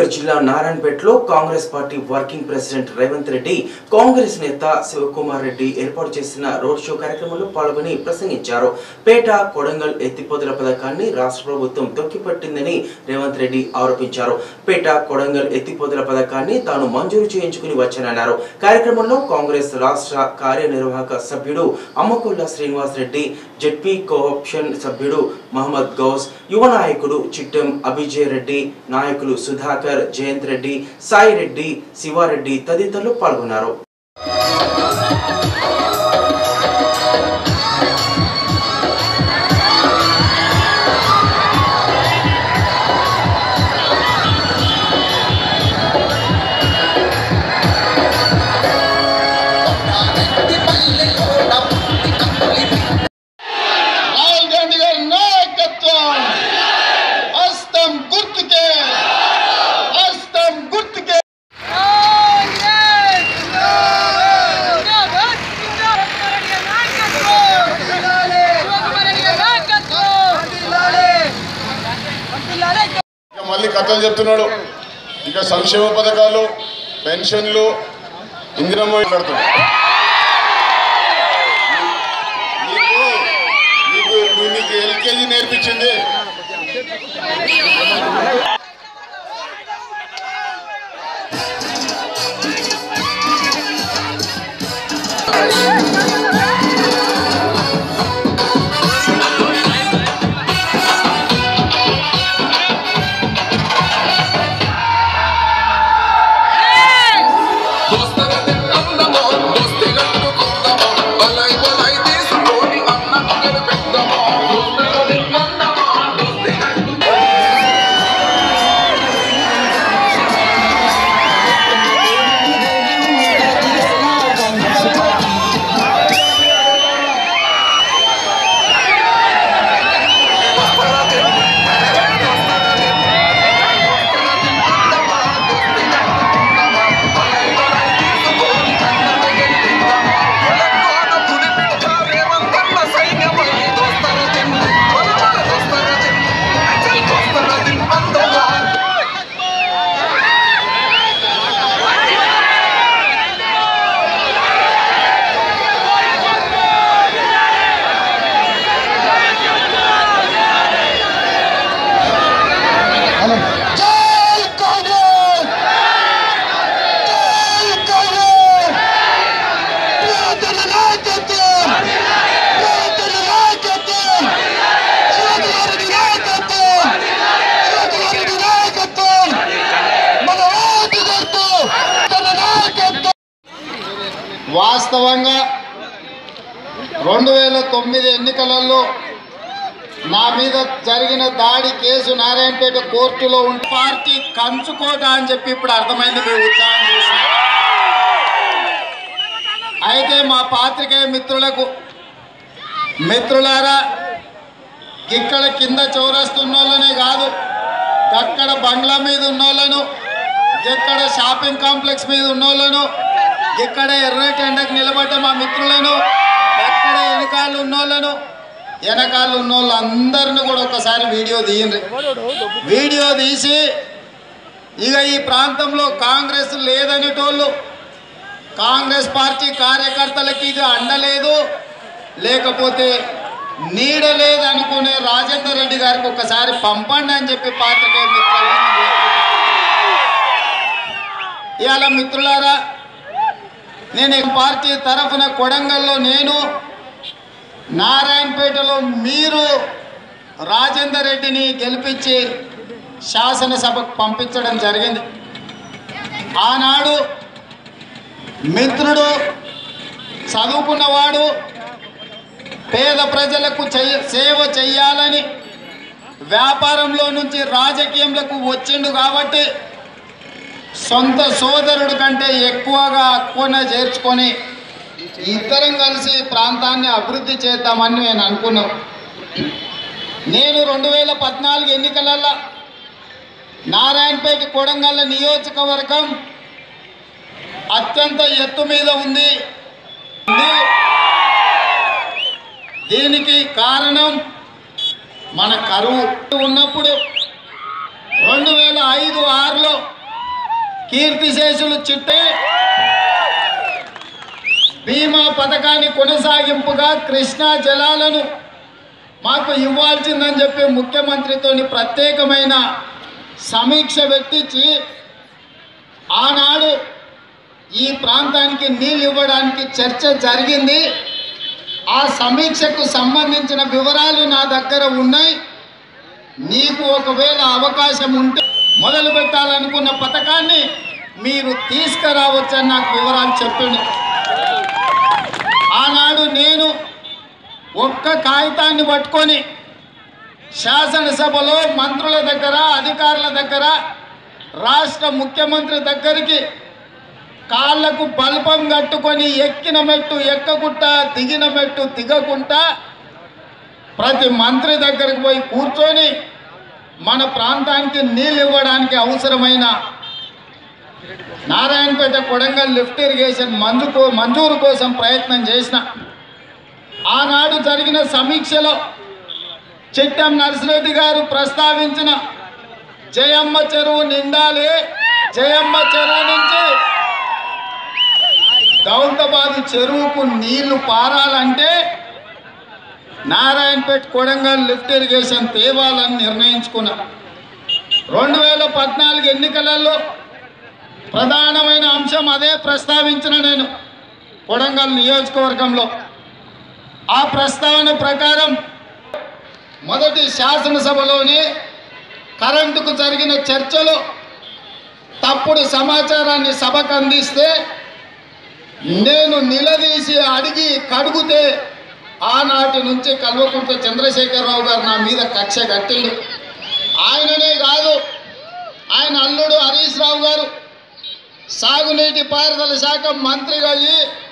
కరీంనగర్ జిల్లా నారాయణపేటలో Congress party working president Revanth Reddy Congress నేత శివకుమార్ రెడ్డి ఏర్పాటు చేసిన రోడ్ షో కార్యక్రమంలో పాల్గొని ప్రసంగించారు పేట కొడంగల్ ఎత్తిపోతల పథకాన్ని రాష్ట్ర ప్రభుత్వం తొక్కిపట్టిందని రేవంత్ రెడ్డి ఆరోపించారు పేట కొడంగల్ ఎత్తిపోతల పథకాన్ని తాను మంజూరు చేయించుకుని వచ్చానన్నారు కార్యక్రమంలో కాంగ్రెస్ రాష్ట్ర కార్యనిర్వాహక సభ్యుడు అమ్మకొల్ల శ్రీనివాస్ రెడ్డి జెడ్పీ కోఆప్షన్ సభ్యుడు మహమ్మద్ గౌస్ యువ నాయకుడు చిట్టెం అభిజయ్ రెడ్డి నాయకులు సుధాకర్ జయంత్ రెడ్డి సాయి రెడ్డి శివారెడ్డి తదితరులు పాల్గొన్నారు రాహుల్ గాంధీ గారి నాయకత్వం హస్తం గుర్తుకే హస్తం గుర్తుకే ఇక మళ్ళీ కథలు చెప్తున్నాడు ఇక సంక్షేమ పథకాలు పెన్షన్లు ఇందిరమ్మ మాట్లాడుతున్నాడు నీకు నీకు నువ్వు నీకు ఎల్కేజీ నేర్పించింది దోస్తగతి అందమో దోస్తి గట్టుకుందమో బలై బలై తీసుకొని అన్నకు గెలిపిద్దామో దోస్తగతి అందమో దోస్తి గట్టు తెలంగాణ పులి బిడ్డ రేవంతన్న సైన్యమై దోస్తగతి బల బల దోస్తగతి అచల్ దోస్తగతి అందమో జై కాంగ్రెస్ జై కాంగ్రెస్ ప్రియతమ నాయకత్వం ప్రియతమ నాయకత్వం శివకుమారుడి నాయకత్వం శివకుమారుడి నాయకత్వం మన ఓటు గుర్తు తన నాయకత్వం వాస్తవంగా రెండు వేల తొమ్మిది ఎన్నికలలో నా మీద జరిగిన దాడి కేసు నారాయణపేట కోర్టులో ఉండి పార్టీ కంచుకోట అని చెప్పి ఇప్పుడు అర్థమైంది మీ ఉత్సాహం చూసి అయితే మా పాత్రికేయ మిత్రులకు మిత్రులారా ఇక్కడ కింద చౌరస్తున్నోళ్ళనే కాదు అక్కడ బంగ్లా మీద ఉన్నోళ్ళను ఇక్కడ షాపింగ్ కాంప్లెక్స్ మీద ఉన్నోళ్ళను ఇక్కడ ఎర్రటి ఎండకు నిలబడ్డ మా మిత్రులను ఎక్కడ వెనకాలు ఉన్నోళ్ళను వెనకాల ఉన్న వాళ్ళందరిని కూడా ఒకసారి వీడియో తీయండి వీడియో తీసి ఇక ఈ ప్రాంతంలో కాంగ్రెస్ లేదనేటోళ్ళు కాంగ్రెస్ పార్టీ కార్యకర్తలకి ఇది అండలేదు లేకపోతే నీడ లేదనుకునే రాజేందర్ రెడ్డి గారికి ఒకసారి పంపండి అని చెప్పి పాత్రికేయ మిత్రులను ఇవాళ మిత్రులారా నేను ఈ పార్టీ తరఫున కొడంగల్లో నేను నారాయణపేటలో మీరు రాజేందర్ రెడ్డిని గెలిపించి శాసనసభకు పంపించడం జరిగింది ఆనాడు మిత్రుడు చదువుకున్నవాడు పేద ప్రజలకు చెయ్య సేవ చెయ్యాలని వ్యాపారంలో నుంచి రాజకీయంలోకి వచ్చిండు కాబట్టి సొంత సోదరుడు కంటే ఎక్కువగా అక్కువన చేర్చుకొని ఇద్దరం కలిసి ప్రాంతాన్ని అభివృద్ధి చేద్దామని నేను అనుకున్నాం నేను రెండు వేల పద్నాలుగు ఎన్నికలలో నారాయణపేట కొడంగల్ నియోజకవర్గం అత్యంత ఎత్తు మీద ఉంది ఉంది. దీనికి కారణం మన కరువు ఉన్నప్పుడు రెండు వేల ఐదు ఆరులో కీర్తిశేషులు చిట్టే బీమా పథకాన్ని కొనసాగింపుగా కృష్ణా జలాలను మాకు ఇవ్వాల్సిందని చెప్పి ముఖ్యమంత్రితోని ప్రత్యేకమైన సమీక్ష పెట్టించి ఆనాడు ఈ ప్రాంతానికి నీళ్ళు ఇవ్వడానికి చర్చ జరిగింది ఆ సమీక్షకు సంబంధించిన వివరాలు నా దగ్గర ఉన్నాయి నీకు ఒకవేళ అవకాశం ఉంటే మొదలు పెట్టాలనుకున్న పథకాన్ని మీరు తీసుకురావచ్చని నాకు వివరాలు చెప్పిండు ఆనాడు నేను ఒక్క కాగితాన్ని పట్టుకొని శాసనసభలో మంత్రుల దగ్గర అధికారుల దగ్గర రాష్ట్ర ముఖ్యమంత్రి దగ్గరికి కాళ్ళకు బల్పం కట్టుకొని ఎక్కిన మెట్టు ఎక్కకుండా దిగిన మెట్టు దిగకుండా ప్రతి మంత్రి దగ్గరికి పోయి కూర్చొని మన ప్రాంతానికి నీళ్ళు ఇవ్వడానికి అవసరమైన నారాయణపేట కొడంగల్ లిఫ్ట్ ఇరిగేషన్ మంజుకో మంజూరు కోసం ప్రయత్నం చేసిన ఆనాడు జరిగిన సమీక్షలో చిట్టం నర్సిరెడ్డి గారు ప్రస్తావించిన జయమ్మ చెరువు నిండాలి జయమ్మ చెరువు నుంచి దౌలతాబాద్ చెరువుకు నీళ్లు పారాలంటే నారాయణపేట కొడంగల్ లిఫ్ట్ ఇరిగేషన్ తేవాలని నిర్ణయించుకున్నా రెండు వేల పద్నాలుగు ఎన్నికలలో ప్రధానమైన అంశం అదే ప్రస్తావించిన నేను కొడంగల్ నియోజకవర్గంలో ఆ ప్రస్తావన ప్రకారం మొదటి శాసనసభలోనే కరెంటుకు జరిగిన చర్చలో తప్పుడు సమాచారాన్ని సభకు అందిస్తే నేను నిలదీసి అడిగి కడుగుతే ఆనాటి నుంచి కల్వకుర్తి చంద్రశేఖరరావు గారు నా మీద కక్ష కట్టిండు ఆయననే కాదు ఆయన అల్లుడు హరీష్ రావు గారు సాగునీటి పారుదల శాఖ మంత్రిగా అయ్యి